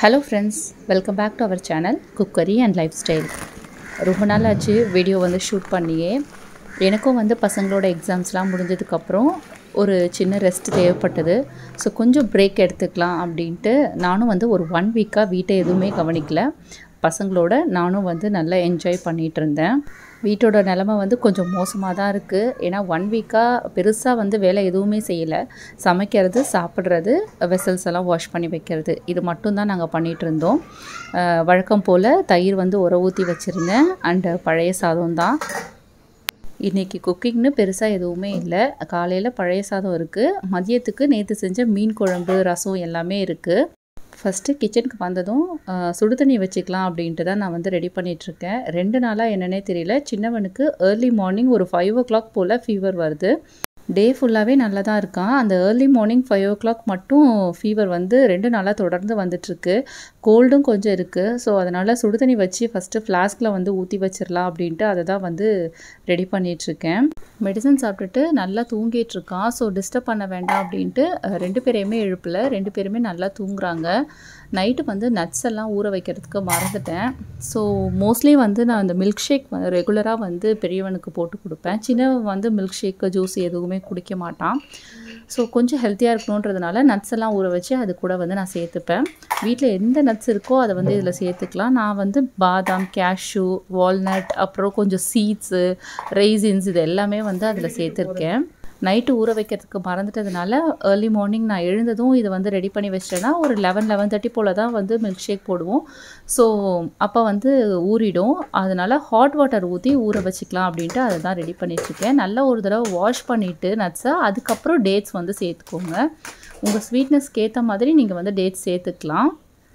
Hello friends welcome back to our channel cookery and lifestyle ரொம்ப நாள் ஆச்சு video வந்து ஷூட் பண்ணியே எனக்கும் வந்து பசங்களோட எக்ஸாம்ஸ்லாம் முடிஞ்சதுக்கப்புறம் ஒரு சின்ன ரெஸ்ட் தேவைப்பட்டது ஸோ கொஞ்சம் பிரேக் எடுத்துக்கலாம் அப்படின்ட்டு நானும் வந்து ஒரு ஒன் வீக்காக வீட்டை எதுவுமே கவனிக்கல பசங்களோட நானும் வந்து நல்லா என்ஜாய் பண்ணிகிட்டு இருந்தேன் வீட்டோட நிலமை வந்து கொஞ்சம் மோசமாக தான் இருக்குது ஏன்னா ஒன் வீக்காக பெருசாக வந்து வேலை எதுவுமே செய்யலை சமைக்கிறது சாப்பிட்றது வெசல்ஸ் எல்லாம் வாஷ் பண்ணி வைக்கிறது இது மட்டும்தான் நாங்கள் பண்ணிகிட்டு இருந்தோம் அஹ் வழக்கம் போல் தயிர் வந்து உர ஊற்றி வச்சுருந்தேன் அண்டு பழைய சாதம் தான் இன்றைக்கி குக்கிங்னு பெருசாக எதுவுமே இல்லை காலையில் பழைய சாதம் இருக்குது மதியத்துக்கு நேற்று செஞ்ச மீன் குழம்பு ரசம் எல்லாமே இருக்குது ஃபஸ்ட்டு கிச்சனுக்கு வந்ததும் ஆஹ், சுடு தண்ணி வச்சுக்கலாம் அப்படின்ட்டு தான் நான் வந்து ரெடி பண்ணிகிட்ருக்கேன் ரெண்டு நாளாக என்னன்னே தெரியல சின்னவனுக்கு ஏர்லி மார்னிங் ஒரு ஃபைவ் ஓ கிளாக் போல் ஃபீவர் வருது டே ஃபுல்லாகவே நல்லா தான் இருக்கான் அந்த early morning five o'clock மட்டும் ஃபீவர் வந்து ரெண்டு நாளாக தொடர்ந்து வந்துட்டுருக்கு கோல்டும் கொஞ்சம் இருக்குது ஸோ அதனால் சுடு தண்ணி வச்சு ஃபஸ்ட்டு ஃப்ளாஸ்கில் வந்து ஊற்றி வச்சிடலாம் அப்படின்ட்டு அதை தான் வந்து ரெடி பண்ணிகிட்ருக்கேன் மெடிசன் சாப்பிட்டுட்டு நல்லா தூங்கிட்டு இருக்கான் ஸோ டிஸ்டர்ப் பண்ண வேண்டாம் அப்படின்ட்டு அஹ், ரெண்டு பேரையுமே எழுப்பல ரெண்டு பேருமே நல்லா தூங்குறாங்க நைட்டு வந்து நட்ஸ் எல்லாம் ஊற வைக்கிறதுக்கு மறந்துட்டேன் ஸோ மோஸ்ட்லி வந்து நான் அந்த மில்க் ஷேக் ரெகுலராக வந்து பெரியவனுக்கு போட்டு கொடுப்பேன் சின்னவன் வந்து மில்க் ஷேக்கு ஜூஸ் எதுவுமே குடிக்க மாட்டான் ஸோ கொஞ்சம் ஹெல்த்தியாக இருக்கணுன்றதுனால நட்ஸ் எல்லாம் ஊற வச்சு அது கூட வந்து நான் சேர்த்துப்பேன் வீட்டில் எந்த நட்ஸ் இருக்கோ அதை வந்து இதில் சேர்த்துக்கலாம் நான் வந்து பாதாம் கேஷ்யூ வால்நட் அப்புறம் கொஞ்சம் சீட்ஸு ரைசின்ஸ் இது எல்லாமே வந்து அதில் சேர்த்துருக்கேன் நைட்டு ஊற வைக்கிறதுக்கு மறந்துட்டதுனால ஏர்லி மார்னிங் நான் எழுந்ததும் இதை வந்து ரெடி பண்ணி வச்சிட்டேன்னா ஒரு லெவன் லெவன் தேர்ட்டி போல் தான் வந்து மில்க் ஷேக் போடுவோம் ஸோ அப்போ வந்து ஊறிடும் அதனால் ஹாட் வாட்டர் ஊற்றி ஊற வச்சுக்கலாம் அப்படின்ட்டு அதை தான் ரெடி பண்ணிகிட்ருக்கேன் நல்லா ஒரு தடவை வாஷ் பண்ணிவிட்டு நட்ஸை அதுக்கப்புறம் டேட்ஸ் வந்து சேர்த்துக்கோங்க உங்கள் ஸ்வீட்னஸ்க்கு ஏற்ற மாதிரி நீங்கள் வந்து டேட்ஸ் சேர்த்துக்கலாம்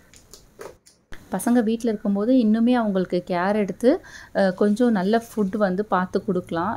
பசங்க வீட்டில் இருக்கும்போது இன்னுமே அவங்களுக்கு கேர் எடுத்து அஹ், கொஞ்சம் நல்ல ஃபுட் வந்து பார்த்து கொடுக்கலாம்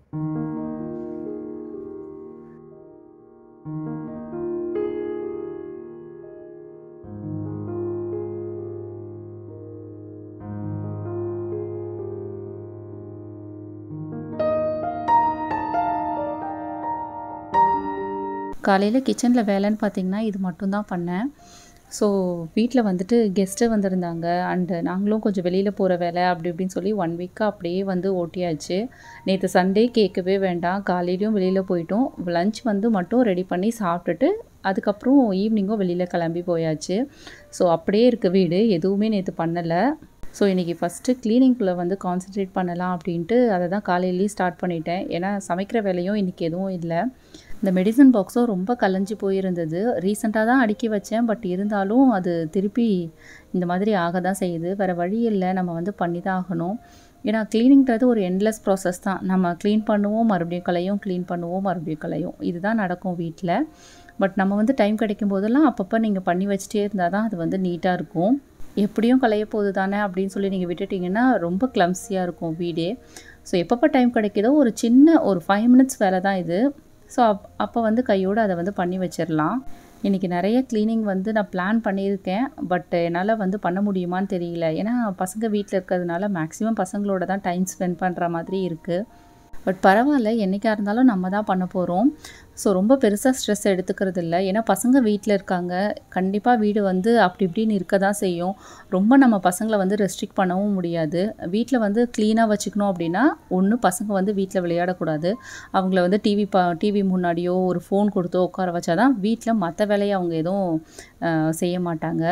காலையில் கிச்சனில் வேலைன்னு பார்த்தீங்கன்னா இது மட்டும்தான் பண்ணேன் ஸோ வீட்டில் வந்துட்டு கெஸ்ட்டு வந்திருந்தாங்க அண்டு நாங்களும் கொஞ்சம் வெளியில் போகிற வேலை அப்படி இப்படின்னு சொல்லி ஒன் வீக்காக அப்படியே வந்து ஓட்டியாச்சு நேற்று சண்டே கேட்கவே வேண்டாம் காலையிலையும் வெளியில் போயிட்டோம் லஞ்ச் வந்து மட்டும் ரெடி பண்ணி சாப்பிட்டுட்டு அதுக்கப்புறம் ஈவினிங்கும் வெளியில் கிளம்பி போயாச்சு ஸோ அப்படியே இருக்குது வீடு எதுவுமே நேற்று பண்ணலை ஸோ இன்றைக்கி ஃபஸ்ட்டு க்ளீனிங்குள்ளே வந்து கான்சென்ட்ரேட் பண்ணலாம் அப்படின்ட்டு அதை தான் காலையிலேயே ஸ்டார்ட் பண்ணிட்டேன் ஏன்னா சமைக்கிற வேலையும் இன்றைக்கி எதுவும் இல்லை இந்த மெடிசன் பாக்ஸும் ரொம்ப கலைஞ்சு போயிருந்தது ரீசெண்டாக தான் அடுக்கி வச்சேன் பட் இருந்தாலும் அது திருப்பி இந்த மாதிரி ஆக தான் செய்யுது வேறு வழி இல்லை நம்ம வந்து பண்ணி தான் ஆகணும் ஏன்னா க்ளீனிங்கிறது ஒரு எண்ட்லெஸ் ப்ராசஸ் தான் நம்ம க்ளீன் பண்ணுவோம் மறுபடியும் கலையும் க்ளீன் பண்ணுவோம் மறுபடியும் கலையும் இதுதான் நடக்கும் வீட்டில் பட் நம்ம வந்து டைம் கிடைக்கும் போதெல்லாம் அப்பப்போ நீங்கள் பண்ணி வச்சிட்டே இருந்தால் தான் அது வந்து நீட்டாக இருக்கும் எப்படியும் கலைய போகுது தானே அப்படின்னு சொல்லி நீங்கள் விட்டுட்டிங்கன்னா ரொம்ப கிளம்ஸியாக இருக்கும் வீடே ஸோ எப்பப்போ டைம் கிடைக்குதோ ஒரு சின்ன ஒரு ஃபைவ் மினிட்ஸ் வேலை தான் இது ஸோ அப் அப்போ வந்து கையோடு அதை வந்து பண்ணி வச்சிடலாம் இன்றைக்கி நிறைய க்ளீனிங் வந்து நான் பிளான் பண்ணியிருக்கேன் பட் என்னால் வந்து பண்ண முடியுமான்னு தெரியல ஏன்னா பசங்க வீட்டில் இருக்கிறதுனால மேக்ஸிமம் பசங்களோட தான் டைம் ஸ்பெண்ட் பண்ணுற மாதிரி இருக்குது பட் பரவாயில்ல என்றைக்காக இருந்தாலும் நம்ம தான் பண்ண போகிறோம் ஸோ ரொம்ப பெருசாக ஸ்ட்ரெஸ் எடுத்துக்கிறது இல்லை ஏன்னா பசங்க வீட்டில் இருக்காங்க கண்டிப்பாக வீடு வந்து அப்படி இப்படின்னு இருக்க தான் செய்யும் ரொம்ப நம்ம பசங்களை வந்து ரெஸ்ட்ரிக்ட் பண்ணவும் முடியாது வீட்டில் வந்து க்ளீனாக வச்சுக்கணும் அப்படின்னா ஒன்று பசங்க வந்து வீட்டில் விளையாடக்கூடாது அவங்கள வந்து டிவி பா டிவி முன்னாடியோ ஒரு ஃபோன் கொடுத்தோ உட்கார வச்சா தான் வீட்டில் மற்ற வேலையை அவங்க எதுவும் அஹ், செய்ய மாட்டாங்க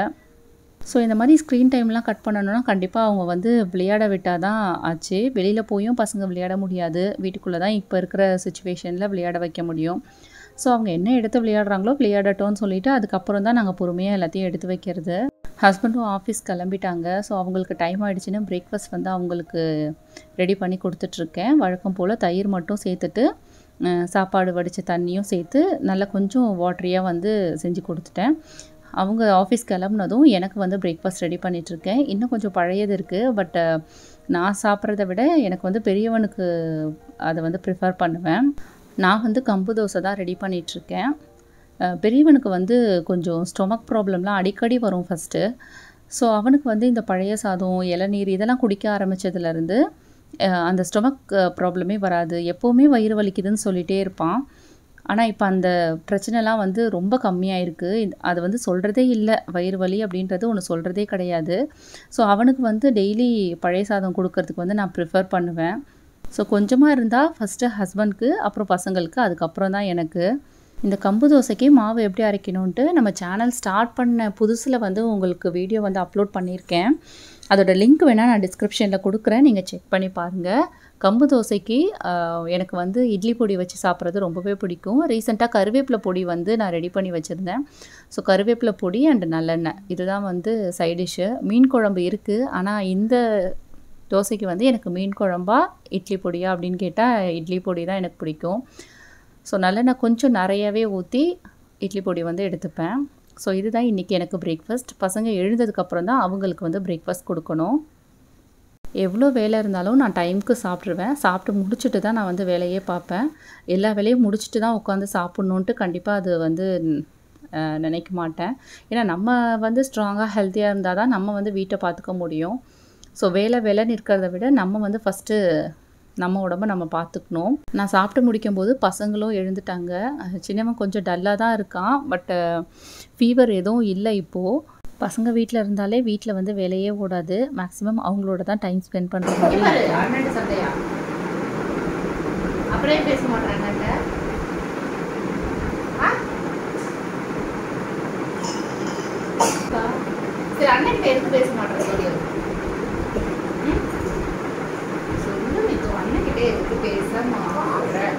ஸோ இந்த மாதிரி ஸ்க்ரீன் டைம்லாம் கட் பண்ணணும்னா கண்டிப்பாக அவங்க வந்து விளையாட விட்டால் தான் ஆச்சு வெளியில் போயும் பசங்க விளையாட முடியாது வீட்டுக்குள்ளே தான் இப்போ இருக்கிற சுச்சுவேஷனில் விளையாட வைக்க முடியும் ஸோ அவங்க என்ன எடுத்து விளையாடுறாங்களோ விளையாடட்டும்னு சொல்லிட்டு அதுக்கப்புறம் தான் நாங்கள் பொறுமையாக எல்லாத்தையும் எடுத்து வைக்கிறது ஹஸ்பண்டும் ஆஃபீஸ் கிளம்பிட்டாங்க ஸோ அவங்களுக்கு டைம் ஆகிடுச்சின்னா பிரேக்ஃபாஸ்ட் வந்து அவங்களுக்கு ரெடி பண்ணி கொடுத்துட்ருக்கேன் வழக்கம் போல் தயிர் மட்டும் சேர்த்துட்டு அஹ், சாப்பாடு வடித்த தண்ணியும் சேர்த்து நல்லா கொஞ்சம் வாட்டரியாக வந்து செஞ்சு கொடுத்துட்டேன் அவங்க ஆஃபீஸ் கிளம்புனதும் எனக்கு வந்து பிரேக்ஃபாஸ்ட் ரெடி பண்ணிகிட்ருக்கேன் இன்னும் கொஞ்சம் பழையது இருக்குது பட் நான் சாப்பிட்றத விட எனக்கு வந்து பெரியவனுக்கு அதை வந்து ப்ரிஃபர் பண்ணுவேன் நான் வந்து கம்பு தோசை தான் ரெடி பண்ணிகிட்ருக்கேன் பெரியவனுக்கு வந்து கொஞ்சம் ஸ்டொமக் ப்ராப்ளம்லாம் அடிக்கடி வரும் ஃபஸ்ட்டு ஸோ அவனுக்கு வந்து இந்த பழைய சாதம் இளநீர் இதெல்லாம் குடிக்க ஆரம்பித்ததுலேருந்து அந்த ஸ்டொமக் ப்ராப்ளமே வராது எப்போவுமே வயிறு வலிக்குதுன்னு சொல்லிகிட்டே இருப்பான் ஆனால் இப்போ அந்த பிரச்சனைலாம் வந்து ரொம்ப கம்மியாயிருக்கு இது- அது வந்து சொல்கிறதே இல்லை வயிறு வலி அப்படின்றது ஒன்று சொல்கிறதே கிடையாது ஸோ அவனுக்கு வந்து டெய்லி பழைய சாதம் கொடுக்கறதுக்கு வந்து நான் ப்ரிஃபர் பண்ணுவேன் ஸோ கொஞ்சமாக இருந்தால் ஃபஸ்ட்டு ஹஸ்பண்ட்க்கு அப்புறம் பசங்களுக்கு அதுக்கப்புறம் தான் எனக்கு இந்த கம்பு தோசைக்கு மாவு எப்படி அரைக்கணுன்ட்டு நம்ம சேனல் ஸ்டார்ட் பண்ண புதுசில் வந்து உங்களுக்கு வீடியோ வந்து அப்லோட் பண்ணியிருக்கேன் அதோட லிங்க் வேணால் நான் டிஸ்கிரிப்ஷனில் கொடுக்குறேன் நீங்கள் செக் பண்ணி பாருங்கள் கம்பு தோசைக்கு ஆஹ், எனக்கு வந்து இட்லி பொடி வச்சு சாப்பிட்றது ரொம்பவே பிடிக்கும் ரீசெண்டாக கருவேப்பிலை பொடி வந்து நான் ரெடி பண்ணி வச்சுருந்தேன் ஸோ கருவேப்பிலை பொடி அண்ட் நல்லெண்ணெய் இதுதான் வந்து சைட் டிஷ்ஷு மீன் குழம்பு இருக்குது ஆனால் இந்த தோசைக்கு வந்து எனக்கு மீன் குழம்பா இட்லி பொடியா அப்படின்னு கேட்டால் இட்லி பொடி தான் எனக்கு பிடிக்கும் ஸோ நல்லெண்ணெய் கொஞ்சம் நிறையவே ஊற்றி இட்லி பொடி வந்து எடுத்துப்பேன் ஸோ இதுதான் இன்றைக்கி எனக்கு பிரேக்ஃபாஸ்ட் பசங்க எழுந்ததுக்கப்புறம் தான் அவங்களுக்கு வந்து பிரேக்ஃபாஸ்ட் கொடுக்கணும் எவ்வளோ வேலை இருந்தாலும் நான் டைமுக்கு சாப்பிட்ருவேன் சாப்பிட்டு முடிச்சுட்டு தான் நான் வந்து வேலையே பார்ப்பேன் எல்லா வேலையும் முடிச்சுட்டு தான் உட்காந்து சாப்பிட்ணுன்ட்டு கண்டிப்பாக அது வந்து அஹ், நினைக்க மாட்டேன் ஏன்னா நம்ம வந்து ஸ்ட்ராங்காக ஹெல்த்தியாக இருந்தால் தான் நம்ம வந்து வீட்டை பார்த்துக்க முடியும் ஸோ வேலை வேலைன்னு இருக்கிறத விட நம்ம வந்து ஃபஸ்ட்டு நம்ம உடம்ப நம்ம பார்த்துக்கணும் நான் சாப்பிட்டு முடிக்கும்போது பசங்களும் எழுந்துட்டாங்க அஹ், சின்னவன் கொஞ்சம் டல்லாக தான் இருக்கான் பட் ஃபீவர் எதுவும் இல்லை இப்போது பசங்க வீட்டில் இருந்தாலே வீட்டில் வந்து வேலையே ஓடாது மேக்ஸிமம் அவங்களோட தான் டைம் ஸ்பெண்ட் பண்ணுற மாதிரி இருக்கும். அண்ணன் சண்டையா அப்படியே பேச மாட்டேன் அண்ணன் சரி அண்ணன் எதுக்கு பேச மாட்டேன் சொல்லு ம்? சொல்லு நீ அண்ணன் கிட்ட எதுக்கு பேச மாட்டேன்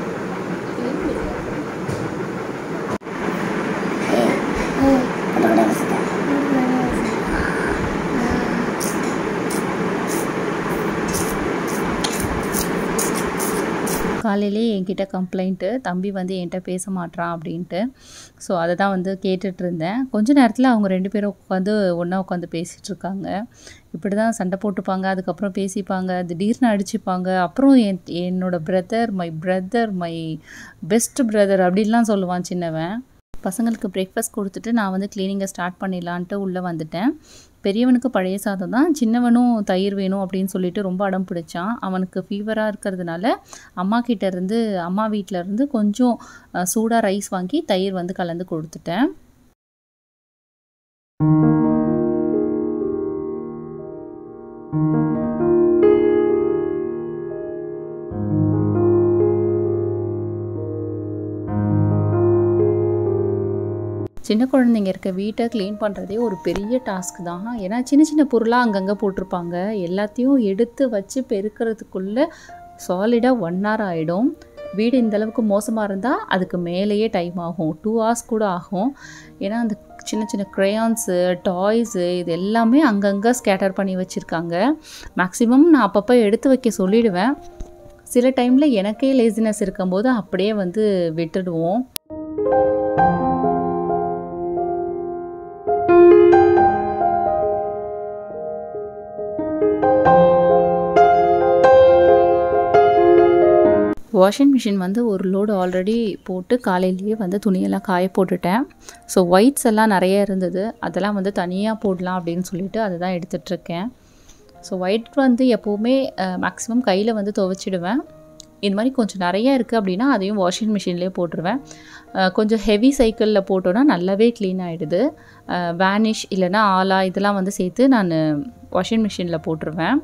காலையிலே என்கிட்ட கம்ப்ளைண்ட்டு தம்பி வந்து என்கிட்ட பேச மாட்றான் அப்படின்ட்டு ஸோ அதை தான் வந்து கேட்டுட்டு இருந்தேன் கொஞ்ச நேரத்தில் அவங்க ரெண்டு பேரும் உட்காந்து ஒன்றா உட்காந்து பேசிகிட்டு இருக்காங்க இப்படி தான் சண்டை போட்டுப்பாங்க அதுக்கப்புறம் பேசிப்பாங்க திடீர்னு அடிச்சுப்பாங்க அப்புறம் என் என்னோட brother my brother my best brother அப்படின்லாம் சொல்லுவான் சின்னவன் பசங்களுக்கு பிரேக்ஃபாஸ்ட் கொடுத்துட்டு நான் வந்து க்ளீனிங்கை ஸ்டார்ட் பண்ணிடலான்ட்டு உள்ளே வந்துட்டேன் பெரியவனுக்கு பழைய சாதம் தான் சின்னவனும் தயிர் வேணும் அப்படின்னு சொல்லிட்டு ரொம்ப அடம் பிடிச்சான் அவனுக்கு ஃபீவராக இருக்கிறதுனால அம்மா கிட்ட இருந்து அம்மா வீட்டில் இருந்து கொஞ்சம் சூடாக ரைஸ் வாங்கி தயிர் வந்து கலந்து கொடுத்துட்டேன் சின்ன குழந்தைங்க இருக்க வீட்டை க்ளீன் பண்ணுறதே ஒரு பெரிய டாஸ்க் தான் ஏன்னா சின்ன சின்ன பொருளாக அங்கங்கே போட்டிருப்பாங்க எல்லாத்தையும் எடுத்து வச்சு பெருக்கிறதுக்குள்ளே சாலிடாக ஒன் ஹவர் ஆகிடும் வீடு இந்த அளவுக்கு மோசமாக இருந்தால் அதுக்கு மேலேயே டைம் ஆகும் டூ ஹவர்ஸ் கூட ஆகும் ஏன்னா அந்த சின்ன சின்ன க்ரையான்ஸு டாய்ஸு இது எல்லாமே அங்கங்கே ஸ்கேட்டர் பண்ணி வச்சுருக்காங்க மேக்ஸிமம் நான் அப்பப்போ எடுத்து வைக்க சொல்லிடுவேன் சில டைமில் எனக்கே லேசினஸ் இருக்கும்போது அப்படியே வந்து விட்டுடுவோம் வாஷிங் மிஷின் வந்து ஒரு லோடு ஆல்ரெடி போட்டு காலையிலேயே வந்து துணியெல்லாம் காய போட்டுட்டேன் ஸோ ஒயிட்ஸ் எல்லாம் நிறைய இருந்தது அதெல்லாம் வந்து தனியாக போடலாம் அப்படின்னு சொல்லிட்டு அதை தான் எடுத்துட்ருக்கேன் ஸோ ஒயிட் வந்து எப்போவுமே மேக்ஸிமம் கையில் வந்து துவைச்சிடுவேன் இது மாதிரி கொஞ்சம் நிறைய இருக்குது அப்படின்னா அதையும் வாஷிங் மிஷின்லேயே போட்டுருவேன் அஹ் கொஞ்சம் ஹெவி சைக்கிளில் போட்டோன்னா நல்லாவே க்ளீன் ஆகிடுது வேனிஷ் இல்லைன்னா ஆலா இதெல்லாம் வந்து சேர்த்து நான் வாஷிங் மிஷினில் போட்டுருவேன்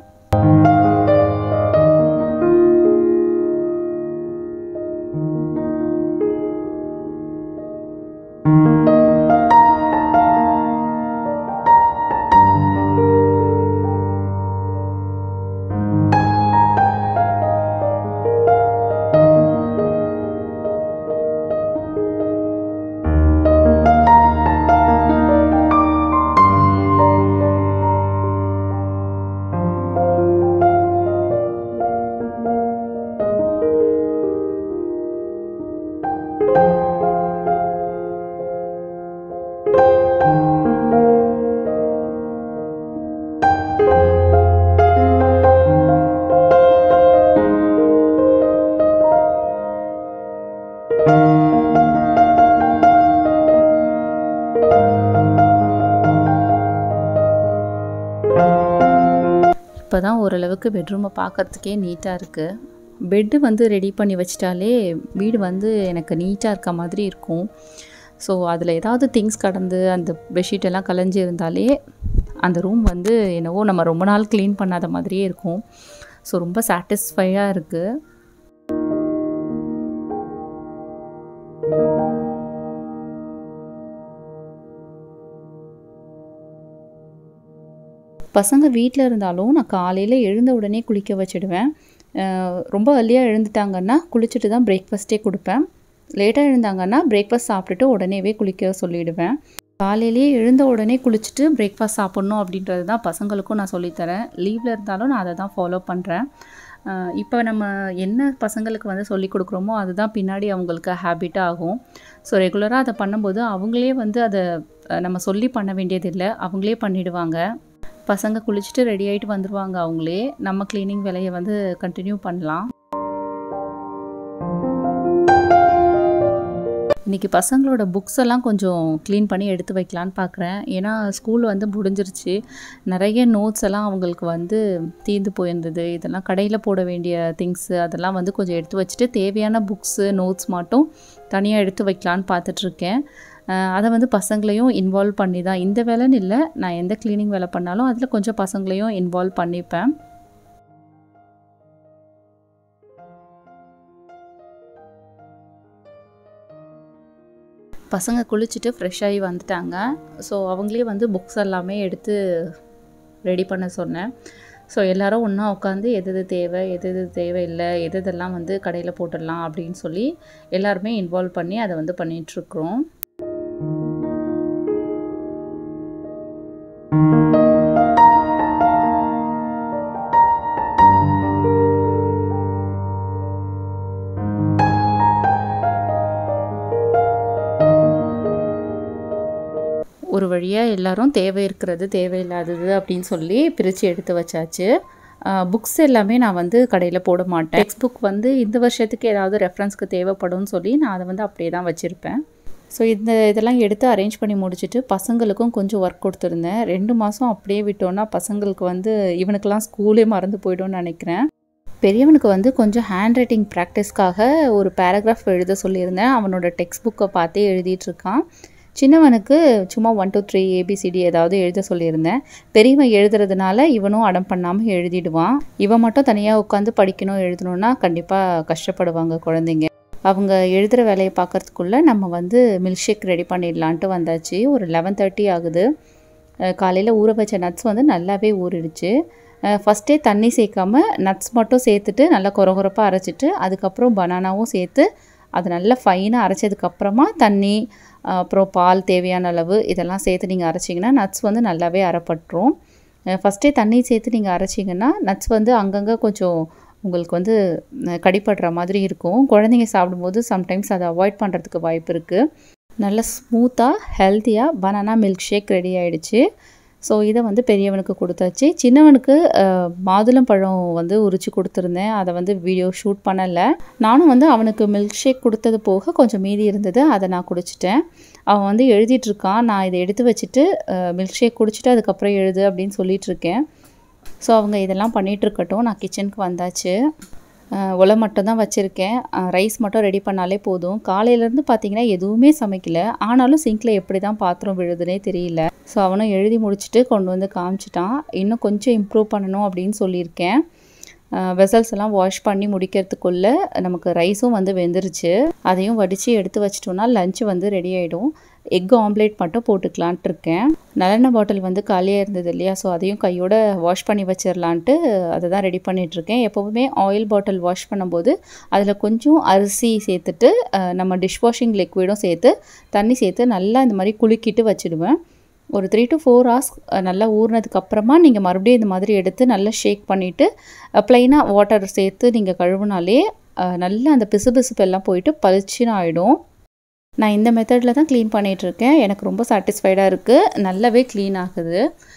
இப்போ தான் ஓரளவுக்கு பெட்ரூமை பார்க்கறதுக்கே நீட்டாக இருக்குது பெட்டு வந்து ரெடி பண்ணி வச்சிட்டாலே வீடு வந்து எனக்கு நீட்டாக இருக்க மாதிரி இருக்கும் ஸோ அதில் ஏதாவது திங்ஸ் கடந்து அந்த பெட்ஷீட் எல்லாம் கலைஞ்சி இருந்தாலே அந்த ரூம் வந்து என்னவோ நம்ம ரொம்ப நாள் க்ளீன் பண்ணாத மாதிரியே இருக்கும் ஸோ ரொம்ப சாட்டிஸ்ஃபையாக இருக்குது பசங்க வீட்டில் இருந்தாலும் நான் காலையில் எழுந்த உடனே குளிக்க வச்சிடுவேன் அஹ் ரொம்ப early-ஆ எழுந்துட்டாங்கன்னா குளிச்சுட்டு தான் பிரேக்ஃபாஸ்ட்டே கொடுப்பேன் லேட்டாக எழுந்தாங்கன்னா பிரேக்ஃபாஸ்ட் சாப்பிட்டுட்டு உடனேவே குளிக்க சொல்லிடுவேன் காலையிலேயே எழுந்த உடனே குளிச்சுட்டு பிரேக்ஃபாஸ்ட் சாப்பிட்ணும் அப்படின்றது தான் பசங்களுக்கும் நான் சொல்லித்தரேன் லீவில் இருந்தாலும் நான் அதை தான் ஃபாலோ பண்ணுறேன் இப்போ நம்ம என்ன பசங்களுக்கு வந்து சொல்லி கொடுக்குறோமோ அதுதான் பின்னாடி அவங்களுக்கு ஹேபிட்டாக ஆகும் ஸோ ரெகுலராக அதை பண்ணும்போது அவங்களே வந்து அதை அஹ், நம்ம சொல்லி பண்ண வேண்டியதில்லை அவங்களே பண்ணிடுவாங்க பசங்க குளிச்சுட்டு ரெடி ஆகிட்டு வந்துடுவாங்க அவங்களே நம்ம க்ளீனிங் வேலையை வந்து கண்டினியூ பண்ணலாம் இன்றைக்கி பசங்களோட புக்ஸ் எல்லாம் கொஞ்சம் க்ளீன் பண்ணி எடுத்து வைக்கலான்னு பார்க்குறேன் ஏன்னா ஸ்கூல் வந்து முடிஞ்சிருச்சு நிறைய நோட்ஸ் எல்லாம் அவங்களுக்கு வந்து தீர்ந்து போயிருந்தது இதெல்லாம் கடையில் போட வேண்டிய திங்ஸு அதெல்லாம் வந்து கொஞ்சம் எடுத்து வச்சுட்டு தேவையான புக்ஸு நோட்ஸ் மட்டும் தனியாக எடுத்து வைக்கலான்னு பார்த்துட்ருக்கேன் அதை வந்து பசங்களையும் இன்வால்வ் பண்ணி தான் இந்த வேலைன்னு இல்லை நான் எந்த க்ளீனிங் வேலை பண்ணாலும் அதில் கொஞ்சம் பசங்களையும் இன்வால்வ் பண்ணிப்பேன் பசங்க குளிச்சுட்டு ஃப்ரெஷ் ஆகி வந்துட்டாங்க ஸோ அவங்களே வந்து புக்ஸ் எல்லாமே எடுத்து ரெடி பண்ண சொன்னேன் ஸோ எல்லாரும் ஒன்றா உட்காந்து எது எது தேவை எது எது தேவையில்லை எது எதெல்லாம் வந்து கடையில் போட்டுடலாம் அப்படின்னு சொல்லி எல்லாருமே இன்வால்வ் பண்ணி அதை வந்து பண்ணிகிட்ருக்குறோம் ஒரு வழியாக எல்லாரும் தேவை இருக்கிறது தேவையில்லாதது அப்படின்னு சொல்லி பிரித்து எடுத்து வச்சாச்சு புக்ஸ் எல்லாமே நான் வந்து கடையில் போட மாட்டேன் டெக்ஸ்ட் புக் வந்து இந்த வருஷத்துக்கு ஏதாவது ரெஃபரன்ஸ்க்கு தேவைப்படும்னு சொல்லி நான் அதை வந்து அப்படியே தான் வச்சுருப்பேன் ஸோ இந்த இதெல்லாம் எடுத்து அரேஞ்ச் பண்ணி முடிச்சுட்டு பசங்களுக்கும் கொஞ்சம் ஒர்க் கொடுத்துருந்தேன் ரெண்டு மாதம் அப்படியே விட்டோன்னா பசங்களுக்கு வந்து இவனுக்கெல்லாம் ஸ்கூலே மறந்து போய்டும்னு நினைக்கிறேன் பெரியவனுக்கு வந்து கொஞ்சம் ஹேண்ட் ரைட்டிங் ப்ராக்டிஸ்க்காக ஒரு பேராகிராஃப் எழுத சொல்லியிருந்தேன் அவனோட டெக்ஸ்ட் புக்கை பார்த்தே எழுதிட்டு இருக்கான் சின்னவனுக்கு சும்மா ஒன் டூ த்ரீ ஏபிசிடி ஏதாவது எழுத சொல்லியிருந்தேன் பெரியவன் எழுதுறதுனால இவனும் அடம் பண்ணாமல் எழுதிடுவான் இவன் மட்டும் தனியாக உட்காந்து படிக்கணும் எழுதணும்னா கண்டிப்பாக கஷ்டப்படுவாங்க குழந்தைங்க அவங்க எழுதுகிற வேலையை பார்க்கறதுக்குள்ளே நம்ம வந்து மில்க் ஷேக் ரெடி பண்ணிடலான்ட்டு வந்தாச்சு ஒரு லெவன் தேர்ட்டி ஆகுது காலையில் ஊற வச்ச நட்ஸ் வந்து நல்லாவே ஊறிடுச்சு ஃபஸ்ட்டே தண்ணி சேர்க்காம நட்ஸ் மட்டும் சேர்த்துட்டு நல்லா கொரகொரப்பாக அரைச்சிட்டு அதுக்கப்புறம் பனானாவும் சேர்த்து அது நல்லா ஃபைனாக அரைச்சதுக்கப்புறமா தண்ணி அப்புறம் பால் தேவையான அளவு இதெல்லாம் சேர்த்து நீங்கள் அரைச்சிங்கன்னா நட்ஸ் வந்து நல்லாவே அரைப்பட்டுரும் ஃபஸ்ட்டே தண்ணி சேர்த்து நீங்கள் அரைச்சிங்கன்னா நட்ஸ் வந்து அங்கங்கே கொஞ்சம் உங்களுக்கு வந்து கடிப்படுற மாதிரி இருக்கும் குழந்தைங்க சாப்பிடும்போது சம்டைம்ஸ் அதை அவாய்ட் பண்ணுறதுக்கு வாய்ப்பு இருக்குது நல்ல ஸ்மூத்தாக ஹெல்த்தியாக பனானா மில்க் ஷேக் ரெடி ஆகிடுச்சு ஸோ இதை வந்து பெரியவனுக்கு கொடுத்தாச்சு சின்னவனுக்கு மாதுளம் பழம் வந்து உரிச்சு கொடுத்துருந்தேன் அதை வந்து வீடியோ ஷூட் பண்ணலை நானும் வந்து அவனுக்கு மில்க் ஷேக் கொடுத்தது போக கொஞ்சம் மீதி இருந்தது அதை நான் குடிச்சிட்டேன் அவன் வந்து எழுதிட்டுருக்கான் நான் இதை எடுத்து வச்சுட்டு மில்க் ஷேக் குடிச்சிட்டு அதுக்கப்புறம் எழுது அப்படின்னு சொல்லிகிட்ருக்கேன் ஸோ அவங்க இதெல்லாம் பண்ணிகிட்ருக்கட்டும் நான் கிச்சனுக்கு வந்தாச்சு ஒலை மட்டும் தான் வச்சுருக்கேன் ரைஸ் மட்டும் ரெடி பண்ணாலே போதும் காலையிலேருந்து பார்த்தீங்கன்னா எதுவுமே சமைக்கல ஆனாலும் சிங்கில் எப்படி தான் பாத்திரம் விழுதுனே தெரியல ஸோ அவனும் எழுதி முடிச்சுட்டு கொண்டு வந்து காமிச்சிட்டான் இன்னும் கொஞ்சம் இம்ப்ரூவ் பண்ணணும் அப்படின்னு சொல்லியிருக்கேன் வெசல்ஸ் எல்லாம் வாஷ் பண்ணி முடிக்கிறதுக்குள்ளே நமக்கு ரைஸும் வந்து வெந்துருச்சு அதையும் வடித்து எடுத்து வச்சிட்டோம்னா லஞ்சு வந்து ரெடி ஆகிடும் எக் ஆம்லேட் மட்டும் போட்டுக்கலான்ட்டு இருக்கேன் நல்லெண்ணெய் பாட்டில் வந்து காலியாக இருந்தது இல்லையா ஸோ அதையும் கையோட வாஷ் பண்ணி வச்சிடலான்ட்டு அதை தான் ரெடி பண்ணிகிட்ருக்கேன் எப்போவுமே ஆயில் பாட்டில் வாஷ் பண்ணும்போது அதில் கொஞ்சம் அரிசி சேர்த்துட்டு நம்ம டிஷ் வாஷிங் லிக்விடும் சேர்த்து தண்ணி சேர்த்து நல்லா இந்த மாதிரி குலுக்கிட்டு வச்சுடுவேன் ஒரு த்ரீ டு ஃபோர் ஹவர்ஸ் நல்லா ஊறினதுக்கப்புறமா நீங்கள் மறுபடியும் இந்த மாதிரி எடுத்து நல்லா ஷேக் பண்ணிவிட்டு ப்ளைனாக வாட்டர் சேர்த்து நீங்கள் கழுவுனாலே நல்லா அந்த பிசு பிசுப்பெல்லாம் போயிட்டு பளிச்சுன்னு ஆகிடும் நான் இந்த மெத்தடில் தான் க்ளீன் பண்ணிகிட்ருக்கேன் எனக்கு ரொம்ப சாட்டிஸ்ஃபைடாக இருக்குது நல்லாவே க்ளீன் ஆகுது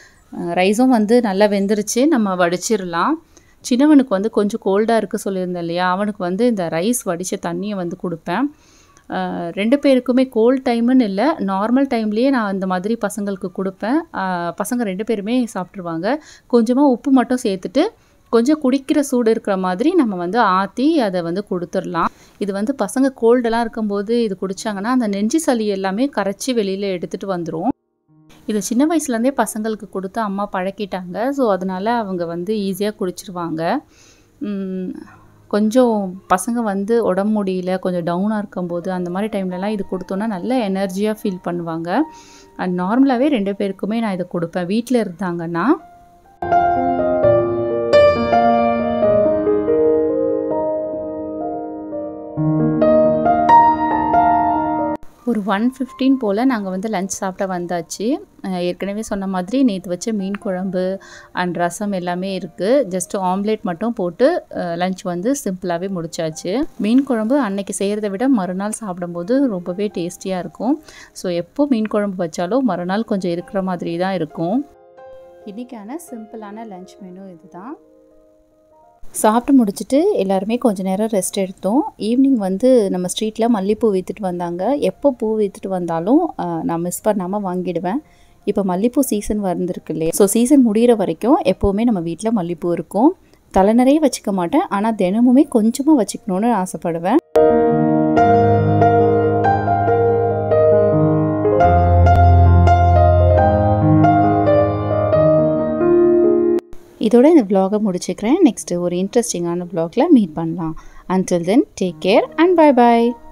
ரைஸும் வந்து நல்லா வெந்துருச்சு நம்ம வடிச்சிடலாம் சின்னவனுக்கு வந்து கொஞ்சம் கோல்டாக இருக்குது சொல்லியிருந்தேன் இல்லையா அவனுக்கு வந்து இந்த ரைஸ் வடித்த தண்ணியை வந்து கொடுப்பேன் ரெண்டு பேருக்குமே கோல்ட் டைமுன்னு இல்லை நார்மல் டைம்லேயே நான் இந்த மாதிரி பசங்களுக்கு கொடுப்பேன் பசங்க ரெண்டு பேருமே சாப்பிட்ருவாங்க கொஞ்சமாக உப்பு மட்டும் சேர்த்துட்டு கொஞ்சம் குடிக்கிற சூடு இருக்கிற மாதிரி நம்ம வந்து ஆற்றி அதை வந்து கொடுத்துடலாம் இது வந்து பசங்க கோல்டெல்லாம் இருக்கும்போது இது குடித்தாங்கன்னா அந்த நெஞ்சு சளி எல்லாமே கரைச்சி வெளியில் எடுத்துகிட்டு வந்துடும் இது சின்ன வயசுலேருந்தே பசங்களுக்கு கொடுத்து அம்மா பழக்கிட்டாங்க ஸோ அதனால் அவங்க வந்து ஈஸியாக குடிச்சிருவாங்க உம், கொஞ்சம் பசங்க வந்து உடம்பு முடியல கொஞ்சம் டவுனாக இருக்கும்போது அந்த மாதிரி டைம்லலாம் இது கொடுத்தோன்னா நல்ல எனர்ஜியாக ஃபீல் பண்ணுவாங்க அண்ட் நார்மலாகவே ரெண்டு பேருக்குமே நான் இதை கொடுப்பேன் வீட்டில் இருந்தாங்கன்னா ஒரு ஒன் ஃபிஃப்டீன் போல் நாங்கள் வந்து லஞ்ச் சாப்பிட வந்தாச்சு அஹ் ஏற்கனவே சொன்ன மாதிரி நேற்று வச்ச மீன் குழம்பு அண்ட் ரசம் எல்லாமே இருக்குது ஜஸ்ட் ஆம்லேட் மட்டும் போட்டு லஞ்ச் வந்து சிம்பிளாகவே முடிச்சாச்சு மீன் குழம்பு அன்னைக்கு செய்கிறத விட மறுநாள் சாப்பிடும்போது ரொம்பவே டேஸ்டியாக இருக்கும் ஸோ எப்போ மீன் குழம்பு வச்சாலும் மறுநாள் கொஞ்சம் இருக்கிற மாதிரி தான் இருக்கும் இன்றைக்கான சிம்பிளான லஞ்ச் மெனு இதுதான் சாப்பிட்டு முடிச்சுட்டு எல்லாருமே கொஞ்ச நேரம் ரெஸ்ட் எடுத்தோம் ஈவினிங் வந்து நம்ம ஸ்ட்ரீட்டில் மல்லிப்பூ விற்றுட்டு வந்தாங்க எப்போ பூ விற்றுட்டு வந்தாலும் ஆஹ், நான் மிஸ் பண்ணாமல் வாங்கிடுவேன் இப்போ மல்லிப்பூ சீசன் வந்திருக்கு இல்லையா ஸோ சீசன் முடிகிற வரைக்கும் எப்போவுமே நம்ம வீட்டில் மல்லிப்பூ இருக்கும் தலை நிறைய வச்சுக்க மாட்டேன் ஆனால் தினமுமே கொஞ்சமாக வச்சுக்கணுன்னு ஆசைப்படுவேன் இதோட இந்த vlog-அ முடிச்சுக்கிறேன் நெக்ஸ்ட்டு ஒரு இன்ட்ரெஸ்டிங்கான vlog-ல மீட் பண்ணலாம் until then take care and bye bye